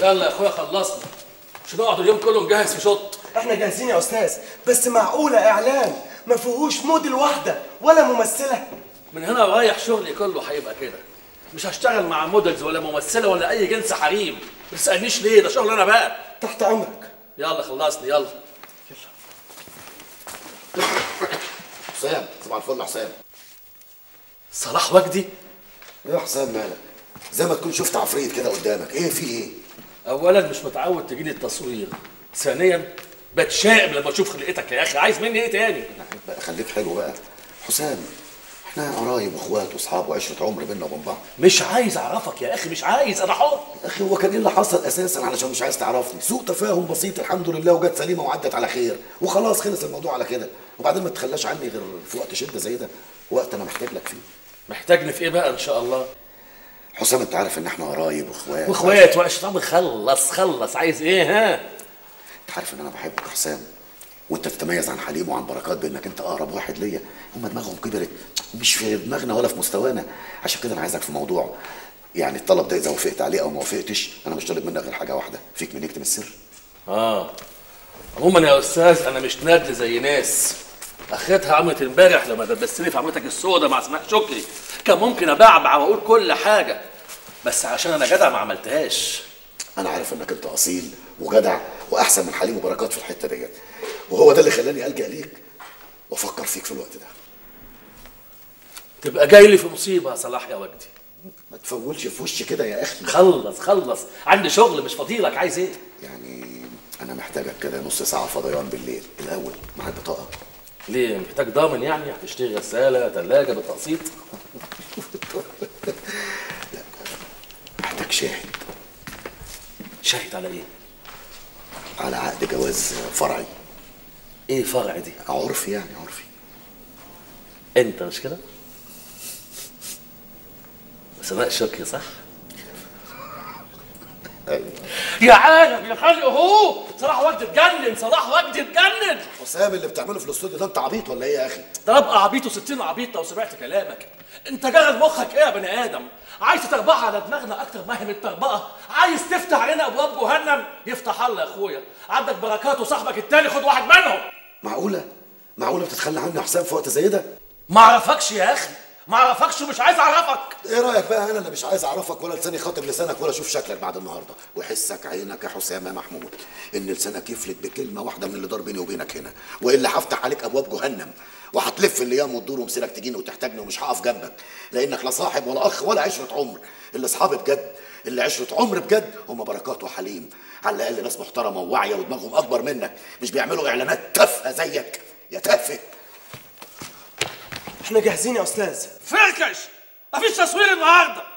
يلا يا اخويا خلصنا مش نقعد اليوم كله نجهز في شط احنا جاهزين يا استاذ بس معقوله اعلان ما فيهوش موديل واحده ولا ممثله من هنا رايح شغلي كله هيبقى كده مش هشتغل مع موديلز ولا ممثله ولا اي جنس حريم ما تسالنيش ليه ده شغل انا بقى تحت امرك يلا خلصني يلا حسام صباح الفل يا حسام صلاح وجدي ايه يا حسام مالك زي ما تكون شفت عفريت كده قدامك ايه في ايه اولا مش متعود تجيلي التصوير ثانيا بتشائم لما اشوف خلقتك يا اخي عايز مني ايه تاني بقى خليك حلو بقى حسام احنا قرايب واخوات واصحاب وعشره عمر بينا وبين بعض مش عايز اعرفك يا اخي مش عايز انا حر يا اخي هو كان ايه اللي حصل اساسا علشان مش عايز تعرفني سوء تفاهم بسيط الحمد لله وجت سليمه وعدت على خير وخلاص خلص الموضوع على كده وبعدين ما تتخلاش عني غير في وقت شده زي ده وقت انا محتاج لك فيه محتاجني في ايه بقى ان شاء الله حسام انت عارف ان احنا قرايب واخوات واخوات وعشرة عمر خلص خلص عايز ايه ها انت عارف ان انا بحبك يا حسام وانت تتميز عن حليم وعن بركات بانك انت اقرب واحد ليا هم دماغهم كبرت مش في دماغنا ولا في مستوانا عشان كده انا عايزك في موضوع يعني الطلب ده اذا وافقت عليه او ما وافقتش انا مش طالب منك غير حاجه واحده فيك من يكتم السر اه عموما يا استاذ انا مش نادل زي ناس اخرتها عملت امبارح لما دبستني في عملتك السوداء مع اسماء شكري كان ممكن ابعبع واقول كل حاجه بس عشان انا جدع ما عملتهاش انا عارف انك انت اصيل وجدع واحسن من حليم وبركات في الحته ديت وهو ده اللي خلاني الجا ليك وافكر فيك في الوقت ده تبقى جاي لي في مصيبه يا صلاح يا وجدي ما تفولش في وشي كده يا اخي خلص خلص عندي شغل مش فضيلك عايز ايه يعني انا محتاجك كده نص ساعه فضيان بالليل الاول مع البطاقه ليه محتاج ضامن يعني هتشتري غساله ثلاجه بالتقسيط محتاج شاهد شاهد على ايه على عقد جواز فرعي ايه فرع دي عرفي يعني عرفي انت مش كده سماء شكري صح يا عالم يا خالق اهو صلاح وجدي اتجنن صلاح وجدي اتجنن حسام اللي بتعمله في الاستوديو ده انت عبيط ولا ايه يا اخي ده ابقى عبيط وستين عبيط لو سمعت كلامك انت جرد مخك ايه يا بني ادم عايز تربعها على دماغنا اكتر ما هي متربقه عايز تفتح علينا ابواب جهنم يفتح الله يا اخويا عندك بركات وصاحبك التاني خد واحد منهم معقوله معقوله بتتخلى عني يا حسام في وقت زي ده ما اعرفكش يا اخي ما اعرفكش ومش عايز اعرفك ايه رايك بقى انا اللي مش عايز اعرفك ولا لساني خاطب لسانك ولا اشوف شكلك بعد النهارده وحسك عينك يا حسام يا محمود ان لسانك يفلت بكلمه واحده من اللي دار بيني وبينك هنا والا هفتح عليك ابواب جهنم وهتلف الايام وتدور ومسيرك تجيني وتحتاجني ومش هقف جنبك لانك لا صاحب ولا اخ ولا عشره عمر اللي اصحابي بجد اللي عشره عمر بجد هم بركات وحليم على الاقل ناس محترمه وواعيه ودماغهم اكبر منك مش بيعملوا اعلانات تافهه زيك يا تافه احنا جاهزين يا استاذ فركش مفيش تصوير النهارده